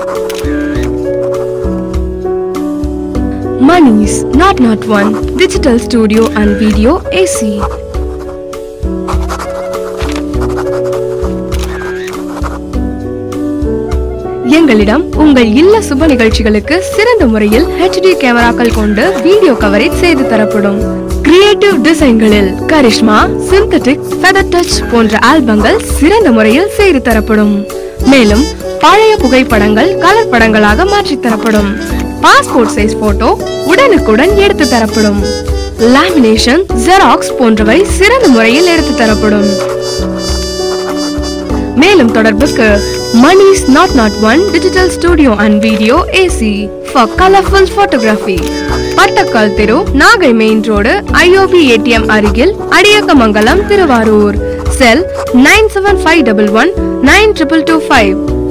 Money's Not Not One Digital Studio and Video AC. எங்களிடம் உங்கள் இல்ல சுப நிகழ்ச்சிகளுக்கு சிறந்த முறையில் HD கேமராக்கள் கொண்டு வீடியோ கவரேஜ் செய்து தரப்படும் கிரியேட்டிவ் டிசைன்களில் கரிஷ்மா சிந்தட்டிக் ஃபெதர் டச் போன்ற ஆல்பங்கள் சிறந்த முறையில் செய்து தரப்படும் மேலும் பழைய புகைப்படங்கள் கலர் படங்களாக மாற்றித் தரப்படும் பாஸ்போர்ட் சைஸ் போட்டோ உடனுக்குடன் எடுத்து தரப்படும் லேமினேஷன் ஜெராக்ஸ் போன்றவை சிறந்த முறையில் எடுத்து தரப்படும் மேலும் தொடர்புக்கு Mani's nought nought one digital studio and video AC for colourful photography Pattakkal தெரு Nagai main road IOB ATM அருகில் Adiyakkamangalam Thiruvarur cell nine seven five double one nine triple two five